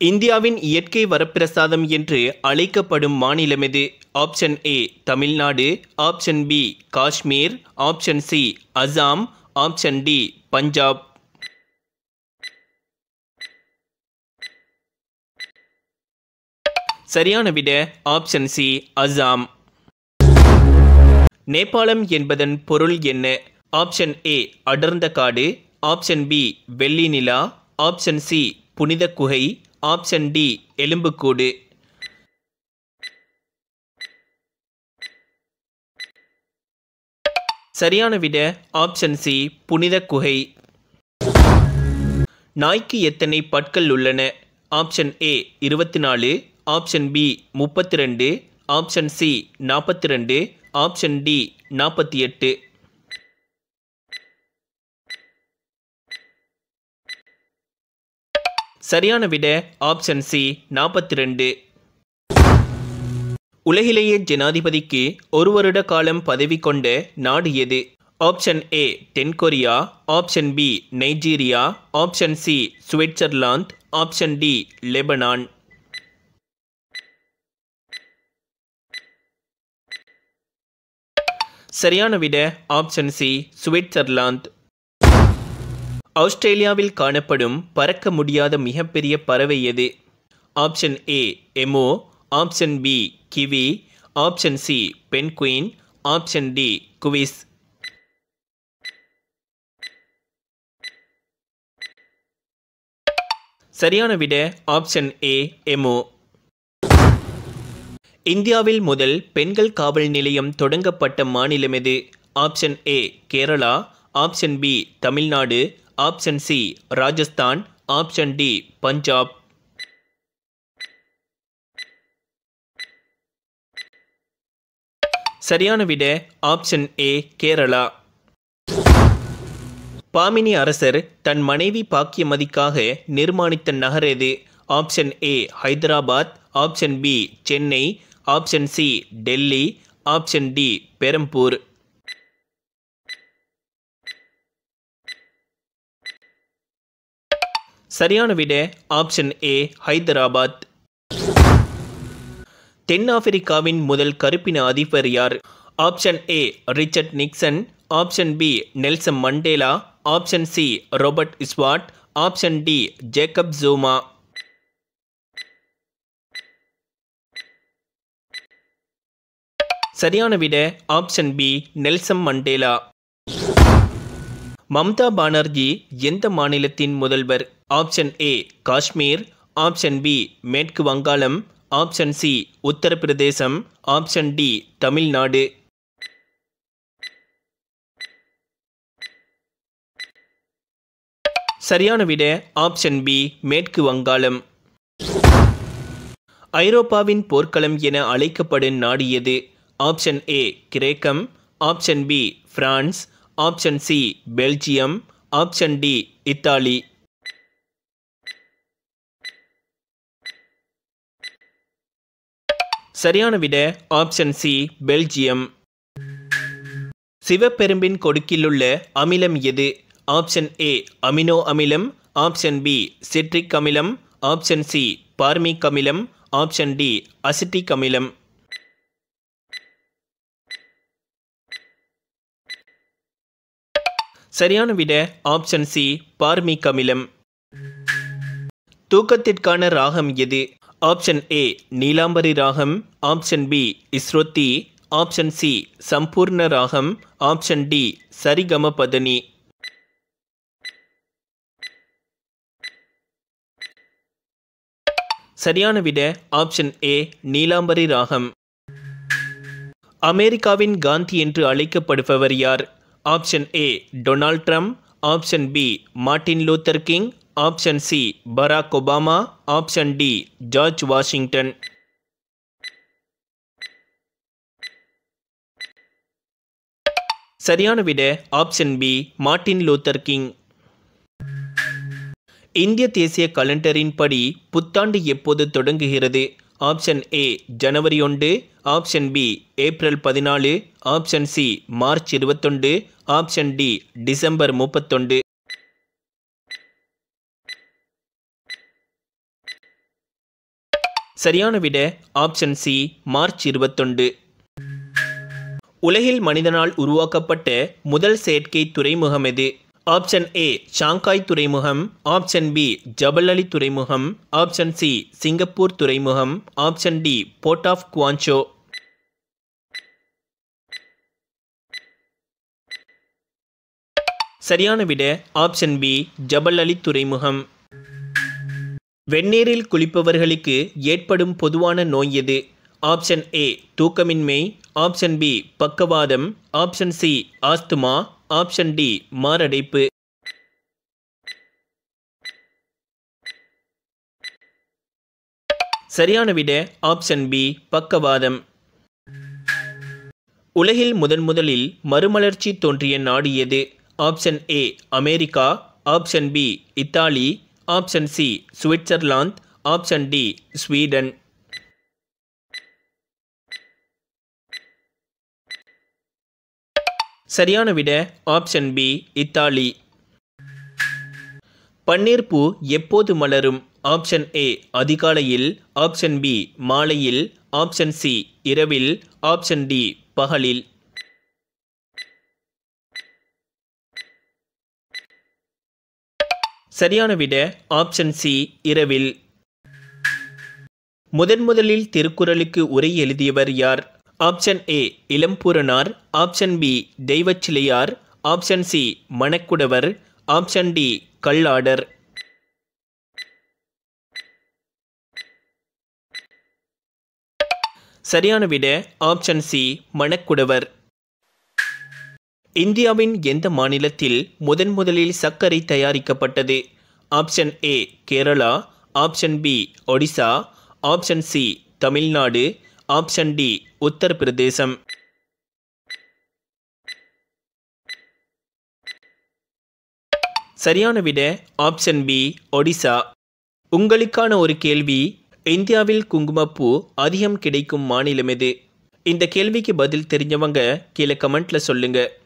இந்தியாவின் இயற்கை வரப்பிரசாதம் என்று அழைக்கப்படும் மாநிலம் எது option A Tamil Nadu option B Kashmir option C Assam option D Punjab சரியான விட ஆப்ஷன் சி அசாம் நேபாளம் என்பதன் பொருள் என்ன ஆப்ஷன் ஏ அடர்ந்த காடு ஆப்ஷன் பி வெள்ளி நிலா ஆப்ஷன் சி புனித குகை ஆப்ஷன் டி எலும்புக்கூடு சரியான விட ஆப்ஷன் சி புனித குகை நாய்க்கு எத்தனை பற்கள் உள்ளன ஆப்ஷன் ஏ இருபத்தி நாலு ஆப்ஷன் பி முப்பத்தி ரெண்டு ஆப்ஷன் சி நாற்பத்தி ரெண்டு ஆப்ஷன் டி நாற்பத்தி எட்டு சரியான விட ஆப்ஷன் சி நாற்பத்தி ரெண்டு உலகிலேயே ஜனாதிபதிக்கு ஒரு வருட காலம் பதவி கொண்ட நாடு எது ஆப்ஷன் ஏ தென்கொரியா option B Nigeria option C Switzerland option D Lebanon சரியான விட ஆப்ஷன் சி சுவிட்சர்லாந்து ஆஸ்திரேலியாவில் காணப்படும் பறக்க முடியாத மிகப்பெரிய பறவை எது option A emu option B kiwi option C penguin option D குவிஸ் சரியான விட ஆப்ஷன் ஏ எமோ இந்தியாவில் முதல் பெண்கள் காவல் நிலையம் தொடங்கப்பட்ட மாநிலம் எது option A Kerala option B Tamil Nadu option C Rajasthan option D Punjab சரியான விட ஆப்ஷன் ஏ கேரளா பாமினி அரசர் தன் மனைவி பாக்கியமதிக்காக நிர்மாணித்த நகர் எது option A Hyderabad option B Chennai option C Delhi option D Perambur சரியான விட ஆப்ஷன் ஏ ஹைதராபாத் தென்னாப்பிரிக்காவின் முதல் கருப்பின அதிபர் யார் option A Richard Nixon option B Nelson Mandela option C Robert Swat option D Jacob Zuma சரியான விட option B Nelson Mandela Mamata Banerjee எந்த மாநிலத்தின் முதல்வர் option A Kashmir option B மேற்கு வங்காளம் ஆப்ஷன் சி உத்தரப்பிரதேசம் ஆப்ஷன் டி தமிழ்நாடு சரியான விட ஆப்ஷன் பி மேற்கு வங்காளம் ஐரோப்பாவின் போர்க்களம் என அழைக்கப்படும் நாடு எது ஆப்ஷன் ஏ கிரேக்கம் option B France option C Belgium option D Italy சரியான விட ஆப்ஷன் சி பெல்ஜியம் சிவப்பெரும்பின் கொடுக்கிலுள்ள அமிலம் எது ஆப்ஷன் ஏ அமினோ அமிலம் ஆப்ஷன் பி சிட்ரிக் அமிலம் ஆப்ஷன் சி பார்மிக் அமிலம் ஆப்ஷன் டி அசிட்டிக் அமிலம் சரியான விட ஆப்ஷன் சி பார்மிக் அமிலம் தூக்கத்திற்கான ராகம் எது ஆப்ஷன் ஏ நீலாம்பரி ராகம் ஆப்ஷன் பி இஸ்ரோத்தி ஆப்ஷன் சி சம்பூர்ண ராகம் ஆப்ஷன் டி சரிகம பதனி சரியான விட ஆப்ஷன் ஏ நீலாம்பரி ராகம் அமெரிக்காவின் காந்தி என்று அழைக்கப்படுபவர் யார் option A Donald Trump option B Martin Luther King option C Barack Obama option D George Washington சரியான விட option B Martin Luther King இந்திய தேசிய கலண்டரின் படி புத்தாண்டு எப்போது தொடங்குகிறது ஆப்ஷன் ஏ ஜனவரி ஒன்று ஆப்ஷன் பி ஏப்ரல் பதினாலு ஆப்ஷன் சி மார்ச் இருபத்தொண்டு ஆப்ஷன் டி டிசம்பர் முப்பத்தொண்டு சரியான விட ஆப்ஷன் சி மார்ச் இருபத்தொண்டு உலகில் மனிதனால் உருவாக்கப்பட்ட முதல் செயற்கை துறைமுகம் எது ஆப்ஷன் ஏ ஷாங்காய் துறைமுகம் ஆப்ஷன் பி ஜபல் அலி துறைமுகம் ஆப்ஷன் சி சிங்கப்பூர் துறைமுகம் option D port of Guangzhou சரியான விட ஆப்ஷன் பி ஜபல் அலி துறைமுகம் வெந்நீரில் குளிப்பவர்களுக்கு ஏற்படும் பொதுவான நோய் எது ஆப்ஷன் ஏ தூக்கமின்மை ஆப்ஷன் பி பக்கவாதம் option C asthma option D மாரடைப்பு சரியான விட ஆப்ஷன் பி பக்கவாதம் உலகில் முதன் முதலில் மறுமலர்ச்சி தோன்றிய நாடு எது option A America option B Italy option C Switzerland option D Sweden சரியான விட ஆப்ஷன் பி இத்தாலி பன்னீர் பூ எப்போது மலரும் ஆப்ஷன் ஏ அதிகாலையில் ஆப்ஷன் பி மாலையில் ஆப்ஷன் சி இரவில் ஆப்ஷன் டி பகலில் சரியான விட ஆப்ஷன் சி இரவில் முதன் முதலில் திருக்குறளுக்கு உரை எழுதியவர் யார் option A Ilampuranar option B Deivachilaiyar option C Manakkudavar option D Kalladar சரியான விட ஆப்ஷன் சி மணக்குடவர் இந்தியாவின் எந்த மாநிலத்தில் முதன் முதலில் சர்க்கரை தயாரிக்கப்பட்டது option A Kerala option B Odisha option C Tamil Nadu option D Uttar Pradesh சரியான விட ஆப்ஷன் பி ஒடிசா உங்களுக்கான ஒரு கேள்வி இந்தியாவில் குங்குமப்பூ அதிகம் கிடைக்கும் மாநிலம் எது இந்த கேள்விக்கு பதில் தெரிஞ்சவங்க கீழே கமெண்ட்ல சொல்லுங்க